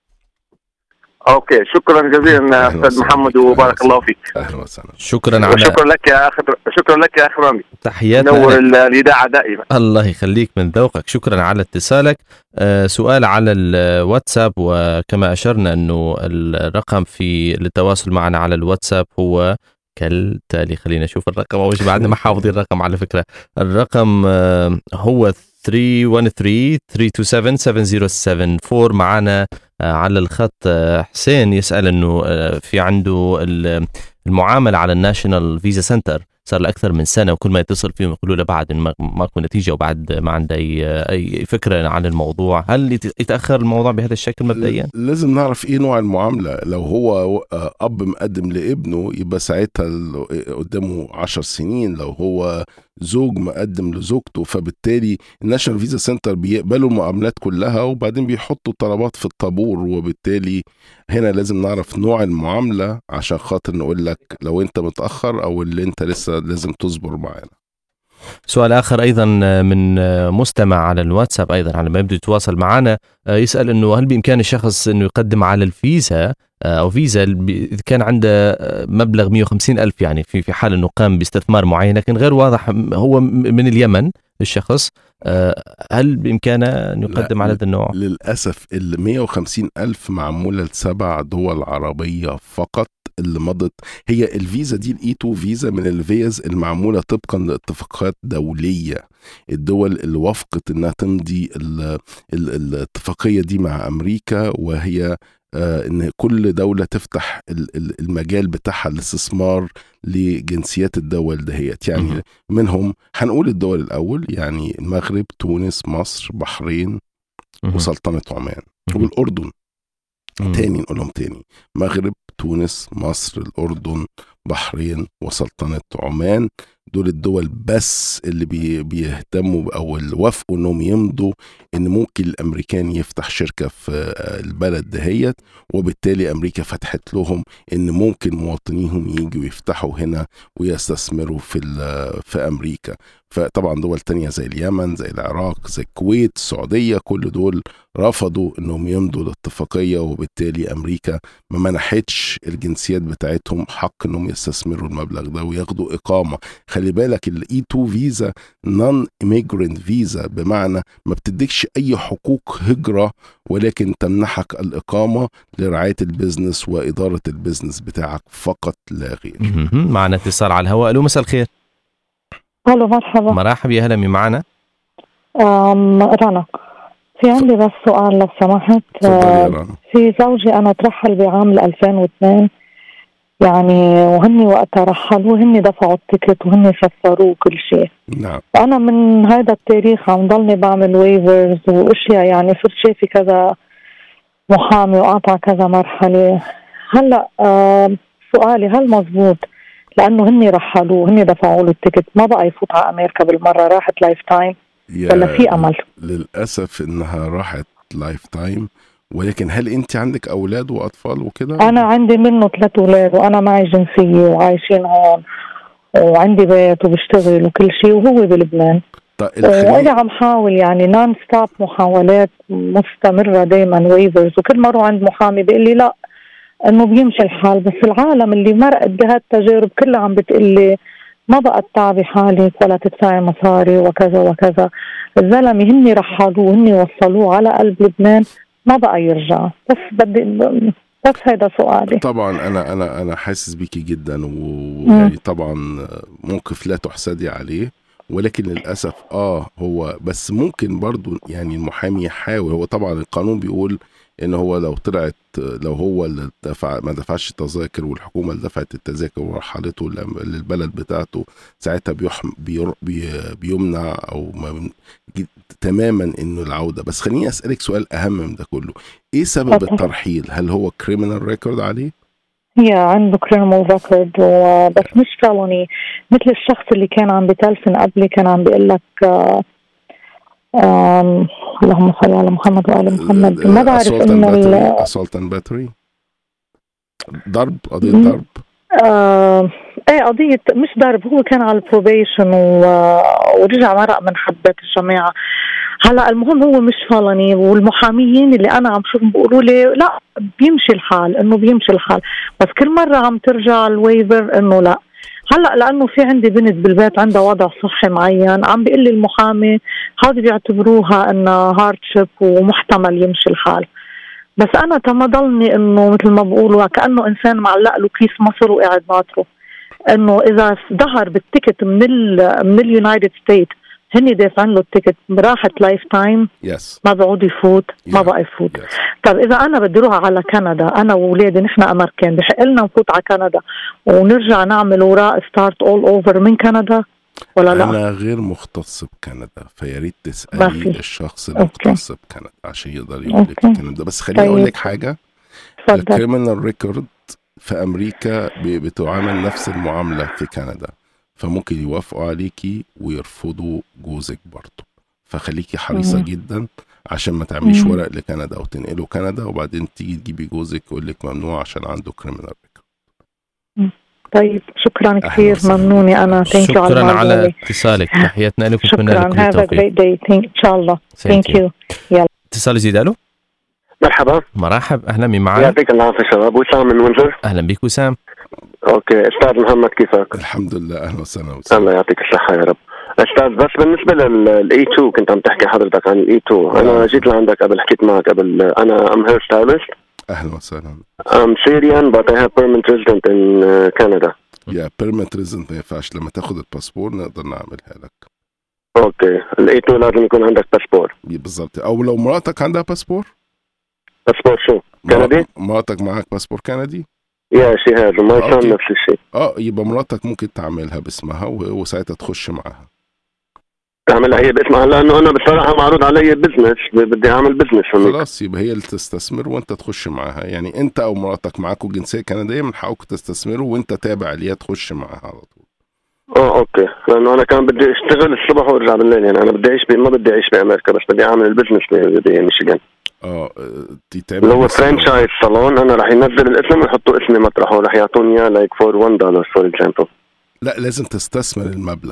اوكي شكرا جزيلا أهلا استاذ وسهلا محمد بك. أهلا وبارك الله فيك أهلا وسهلا شكرا على وشكرا لك يا اخ شكرا لك يا اخ رامي تحياتنا نور لك. ال- الاذاعه دائما الله يخليك من ذوقك شكرا على اتصالك آه، سؤال على الواتساب وكما أشرنا أنه الرقم في للتواصل معنا على الواتساب هو كالتالي خلينا نشوف الرقم أول شيء بعدنا ما حافظين الرقم على فكرة الرقم آه، هو 313 327 7074 معنا آه، على الخط آه، حسين يسأل أنه آه، في عنده ال- المعاملة على الناشونال فيزا سنتر صار له اكثر من سنه وكل ما يتصل فيهم يقولوا له بعد ما- ماكو نتيجه وبعد ما عنده اي اي فكره عن الموضوع هل يت- يتاخر الموضوع بهذا الشكل مبدئيا لازم نعرف ايه نوع المعامله لو هو آه، اب مقدم لابنه يبقى ساعتها ال- قدامه عشر سنين لو هو زوج مقدم لزوجته فبالتالي الناشونال فيزا سنتر بيقبلوا المعاملات كلها وبعدين بيحطوا طلبات في الطابور وبالتالي هنا لازم نعرف نوع المعامله عشان خاطر نقول لك لو انت متاخر او اللي انت لسه لازم تصبر معانا سؤال اخر ايضا من مستمع على الواتساب ايضا على ما يبدو يتواصل معنا يسال انه هل بامكان الشخص انه يقدم على الفيزا او فيزا اذا كان عنده مبلغ 150 الف يعني في في حال انه قام باستثمار معين لكن غير واضح هو من اليمن الشخص هل بامكانه ان يقدم على هذا النوع؟ للاسف ال 150 الف معموله لسبع دول عربيه فقط اللي مضت هي الفيزا دي الاي 2 فيزا من الفيز المعموله طبقا لاتفاقات دوليه الدول اللي وافقت انها تمضي ال- ال- الاتفاقيه دي مع امريكا وهي آه، ان كل دوله تفتح ال- ال- المجال بتاعها الاستثمار لجنسيات الدول دهيت يعني منهم هنقول الدول الاول يعني المغرب تونس مصر بحرين وسلطنه عمان والاردن تاني نقولهم تاني مغرب تونس مصر الأردن بحرين وسلطنة عمان دول الدول بس اللي بي بيهتموا أو اللي وافقوا إنهم يمضوا إن ممكن الأمريكان يفتح شركة في آه، البلد دهيت وبالتالي أمريكا فتحت لهم إن ممكن مواطنيهم يجوا يفتحوا هنا ويستثمروا في ال- في أمريكا فطبعا دول تانية زي اليمن زي العراق زي الكويت السعودية كل دول رفضوا انهم يمضوا الاتفاقية وبالتالي امريكا ما منحتش الجنسيات بتاعتهم حق انهم يستثمروا المبلغ ده وياخدوا اقامة خلي بالك الاي 2 فيزا نون immigrant فيزا بمعنى ما بتديكش اي حقوق هجرة ولكن تمنحك الاقامة لرعاية البزنس وادارة البزنس بتاعك فقط لا غير مهم. معنا اتصال على الهواء الو مساء الخير الو مرحبا مرحبا يا هلا مين معنا أم رنا في عندي بس سؤال لو سمحت آه، في زوجي انا ترحل بعام 2002 يعني وهني وقتها رحلوا هني دفعوا التيكت وهني سفروه وكل شيء نعم انا من هذا التاريخ عم ضلني بعمل ويفرز واشياء يعني صرت شايفه كذا محامي وقاطع كذا مرحله هلا آه سؤالي هل مزبوط لانه هني رحلوه هني دفعوا له التيكت ما بقى يفوت على امريكا بالمره راحت لايف تايم يا- ولا في امل للاسف انها راحت لايف تايم ولكن هل انت عندك اولاد واطفال وكده انا عندي منه ثلاث اولاد وانا معي جنسيه وعايشين هون وعندي بيت وبشتغل وكل شيء وهو بلبنان طيب وانا عم حاول يعني نون ستوب محاولات مستمره دائما ويفرز وكل مره عند محامي بيقول لي لا انه بيمشي الحال بس العالم اللي مرقت بهالتجارب كلها عم بتقول لي ما بقى تتعبي حالك ولا تدفعي مصاري وكذا وكذا الزلمه هني رحلوه هني وصلوه على قلب لبنان ما بقى يرجع بس بدي بس هيدا سؤالي طبعا انا انا انا حاسس بيكي جدا ويعني طبعا موقف لا تحسدي عليه ولكن للاسف اه هو بس ممكن برضو يعني المحامي يحاول هو طبعا القانون بيقول ان هو لو طلعت لو هو اللي دفع ما دفعش التذاكر والحكومه اللي دفعت التذاكر ورحلته لم- للبلد بتاعته ساعتها بيحم بير بي بيمنع او ما من- ج- تماما انه العوده بس خليني اسالك سؤال اهم من ده كله ايه سبب اتفضل. الترحيل هل هو كريمنال ريكورد عليه هي عنده كريمنال ريكورد بس مش فالوني مثل الشخص اللي كان عم بتلفن قبلي كان عم بيقول لك آه، آم، اللهم صل على محمد وآل محمد ما بعرف assault and انه battery ال- assault and battery ضرب قضيه مم. ضرب آه ايه قضية مش ضرب هو كان على البروبيشن و... ورجع مرق من حبات الجماعة هلا المهم هو مش فلني والمحاميين اللي انا عم شوفهم بيقولوا لي لا بيمشي الحال انه بيمشي الحال بس كل مرة عم ترجع الويفر انه لا هلا لانه في عندي بنت بالبيت عندها وضع صحي معين عم بيقول لي المحامي هذه بيعتبروها انها هاردشيب ومحتمل يمشي الحال بس انا تما ضلني انه مثل ما بقولوا كانه انسان معلق له كيس مصر وقاعد ناطره انه اذا ظهر بالتيكت من ال من اليونايتد ستيت هني دافعين له التيكت راحت لايف تايم يس ما بعود يفوت ما بقى يفوت طيب اذا انا بدي اروح على كندا انا واولادي نحن امريكان بحق لنا نفوت على كندا ونرجع نعمل وراء ستارت اول اوفر من كندا ولا لا انا غير مختص بكندا فيا ريت ما تسالي في. الشخص أوكي. المختص بكندا عشان يقدر يقول لك أوكي. الكلام ده بس خليني اقول طيب. لك حاجه اتفضل. الكريمنال ريكورد في امريكا ب- بتعامل نفس المعامله في كندا فممكن يوافقوا عليكي ويرفضوا جوزك برضه فخليكي حريصه مم. جدا عشان ما تعمليش مم. ورق لكندا او تنقله كندا وبعدين تيجي تجيبي جوزك يقول لك ممنوع عشان عنده كريمنال طيب شكرا كثير ممنوني انا ثانك يو شكرا على على اتصالك تحياتنا لك ونتمنى شكرا لك كل هاف ا التوفيق جريت داي ان شاء الله Thank ثانك you. يو يلا اتصال جديد الو مرحبا مرحب اهلا مين معنا يعطيك العافيه شباب وسام من وينزر اهلا بك وسام اوكي استاذ محمد كيفك؟ الحمد لله اهلا وسهلا وسهلا الله يعطيك الصحه يا رب استاذ بس بالنسبه للاي 2 كنت عم تحكي حضرتك عن الاي 2 انا جيت لعندك قبل حكيت معك قبل انا ام هير ستايلست اهلا وسهلا I'm Syrian but I have permanent resident in uh, Canada. يا بيرمنت ريزنت ما ينفعش لما تاخد الباسبور نقدر نعملها لك اوكي لقيته لازم يكون عندك باسبور بالظبط او لو مراتك عندها باسبور باسبور شو؟ كندي؟ مراتك معاك باسبور كندي يا شي هذا ما أوكي. كان نفس الشيء اه يبقى مراتك ممكن تعملها باسمها و- وساعتها تخش معاها تعملها هي باسمها لانه انا بصراحه معروض علي بزنس بدي اعمل بزنس هناك خلاص يبقى هي اللي تستثمر وانت تخش معاها يعني انت او مراتك معاكوا جنسيه كنديه من حقكم تستثمروا وانت تابع ليها تخش معاها على طول اه اوكي لانه انا كان بدي اشتغل الصبح وارجع بالليل يعني انا بدي اعيش ب... ما بدي اعيش بامريكا بس بدي اعمل البزنس ب- بميشيغان اه دي تعمل اللي هو بس- فرانشايز صالون انا رح ينزل الاسم ويحطوا اسمي مطرحه رح يعطوني اياه لايك فور 1 دولار فور اكزامبل لا لازم تستثمر المبلغ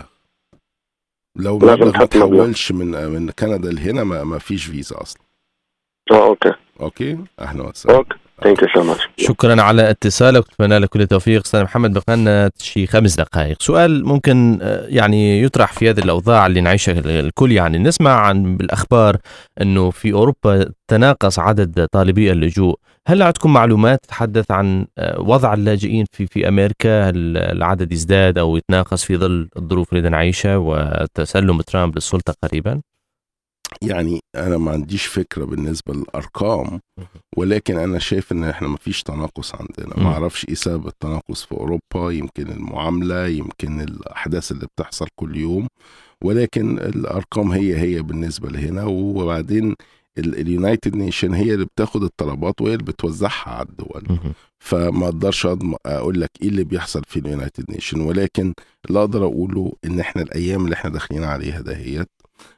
لو لازم المبلغ ما تحط مبلغ. تحولش من من كندا لهنا ما, ما فيش فيزا اصلا اه اوكي اوكي اهلا وسهلا اوكي ثانك يو سو ماتش شكرا على اتصالك واتمنى لك كل التوفيق استاذ محمد بقى لنا شي خمس دقائق سؤال ممكن آه، يعني يطرح في هذه الاوضاع اللي نعيشها الكل يعني نسمع عن بالاخبار انه في اوروبا تناقص عدد طالبي اللجوء هل عندكم معلومات تتحدث عن آه، وضع اللاجئين في في امريكا هل العدد يزداد او يتناقص في ظل الظروف اللي نعيشها وتسلم ترامب للسلطه قريبا يعني انا ما عنديش فكره بالنسبه للارقام ولكن انا شايف ان احنا ما فيش تناقص عندنا ما مم. اعرفش ايه سبب التناقص في اوروبا يمكن المعامله يمكن الاحداث اللي بتحصل كل يوم ولكن الارقام هي هي بالنسبه لهنا وبعدين اليونايتد نيشن هي اللي بتاخد الطلبات وهي اللي بتوزعها على الدول فما اقدرش أضم- اقول لك ايه اللي بيحصل في اليونايتد نيشن ولكن اللي اقدر اقوله ان احنا الايام اللي احنا داخلين عليها دهيت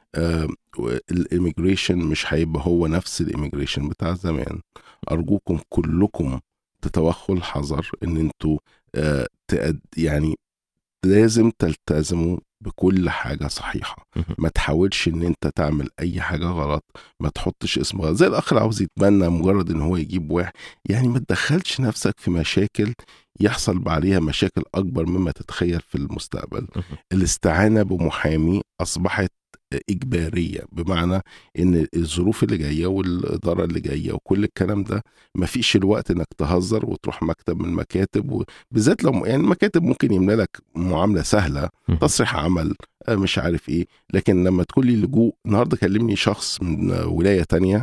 الاميجريشن مش هيبقى هو نفس الاميجريشن بتاع زمان ارجوكم كلكم تتوخوا الحذر ان انتوا آه، تأد يعني لازم تلتزموا بكل حاجة صحيحة ما تحاولش ان انت تعمل اي حاجة غلط ما تحطش اسم غلط زي الاخ اللي عاوز يتبنى مجرد ان هو يجيب واحد يعني ما تدخلش نفسك في مشاكل يحصل عليها مشاكل اكبر مما تتخيل في المستقبل الاستعانة بمحامي اصبحت اجباريه بمعنى ان الظروف اللي جايه والاداره اللي جايه وكل الكلام ده مفيش الوقت انك تهزر وتروح مكتب من المكاتب وبالذات لو يعني المكاتب ممكن يملى لك معامله سهله تصريح عمل آه، مش عارف ايه لكن لما تقول لي لجوء النهارده كلمني شخص من آه، ولايه تانية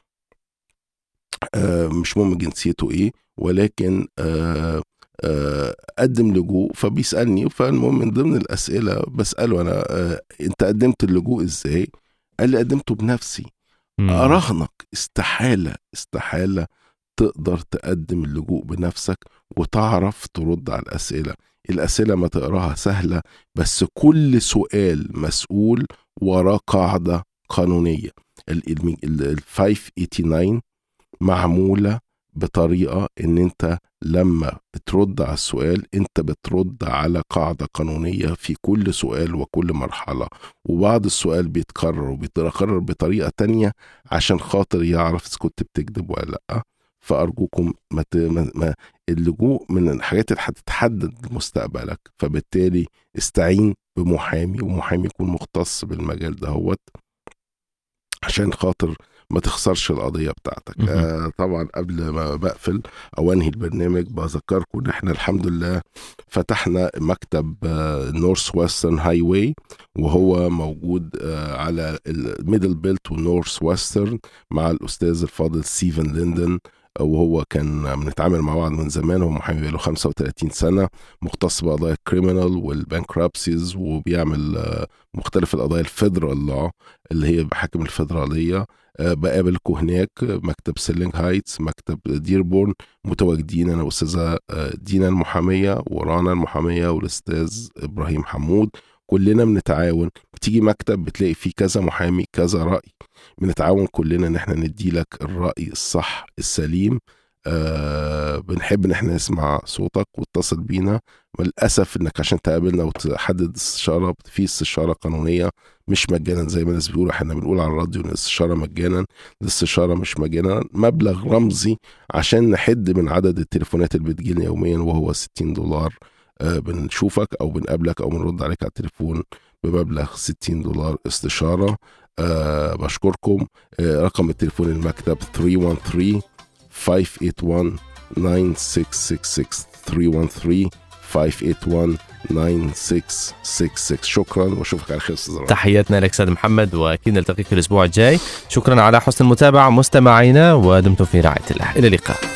آه، مش مهم جنسيته ايه ولكن آه، آه، قدم لجوء فبيسالني فالمهم من ضمن الاسئله بساله انا آه، انت قدمت اللجوء ازاي؟ قال لي قدمته بنفسي اراهنك استحاله استحاله تقدر تقدم اللجوء بنفسك وتعرف ترد على الاسئله الاسئله ما تقراها سهله بس كل سؤال مسؤول وراه قاعده قانونيه ال ال- ال- ال 589 معموله بطريقه ان انت لما بترد على السؤال انت بترد على قاعده قانونيه في كل سؤال وكل مرحله وبعض السؤال بيتكرر وبيتكرر بطريقه تانية عشان خاطر يعرف اذا كنت بتكذب ولا لا فارجوكم ما ت- ما ما- اللجوء من الحاجات اللي هتتحدد مستقبلك فبالتالي استعين بمحامي ومحامي يكون مختص بالمجال دهوت عشان خاطر ما تخسرش القضية بتاعتك مهم. آه طبعا قبل ما بقفل أو أنهي البرنامج بذكركم إن إحنا الحمد لله فتحنا مكتب نورث ويسترن هاي واي وهو موجود آه على الميدل بيلت والنورث ويسترن مع الأستاذ الفاضل ستيفن ليندن آه، وهو كان بنتعامل مع بعض من زمان هو محامي بقاله 35 سنة مختص بقضايا الكريمنال والبانكرابسيز وبيعمل آه، مختلف القضايا الفيدرال لو اللي هي بحاكم الفيدرالية آه، بقابلكم هناك آه، مكتب سيلينج هايتس مكتب ديربورن متواجدين انا واستاذه آه، دينا المحاميه ورانا المحاميه والاستاذ ابراهيم حمود كلنا بنتعاون بتيجي مكتب بتلاقي فيه كذا محامي كذا راي بنتعاون كلنا ان احنا ندي لك الراي الصح السليم آه بنحب ان احنا نسمع صوتك واتصل بينا وللاسف انك عشان تقابلنا وتحدد استشاره في استشاره قانونيه مش مجانا زي ما الناس بيقولوا احنا بنقول على الراديو ان الاستشاره مجانا الاستشاره مش مجانا مبلغ رمزي عشان نحد من عدد التليفونات اللي بتجيلنا يوميا وهو 60 دولار آه بنشوفك او بنقابلك او بنرد عليك على التليفون بمبلغ 60 دولار استشاره آه بشكركم آه رقم التليفون المكتب 313 581 9666 313 581 9666 شكرا واشوفك على خير استاذ رامي. تحياتنا لك استاذ محمد واكيد نلتقيك الاسبوع الجاي شكرا على حسن المتابعه مستمعينا ودمتم في رعايه الله الى اللقاء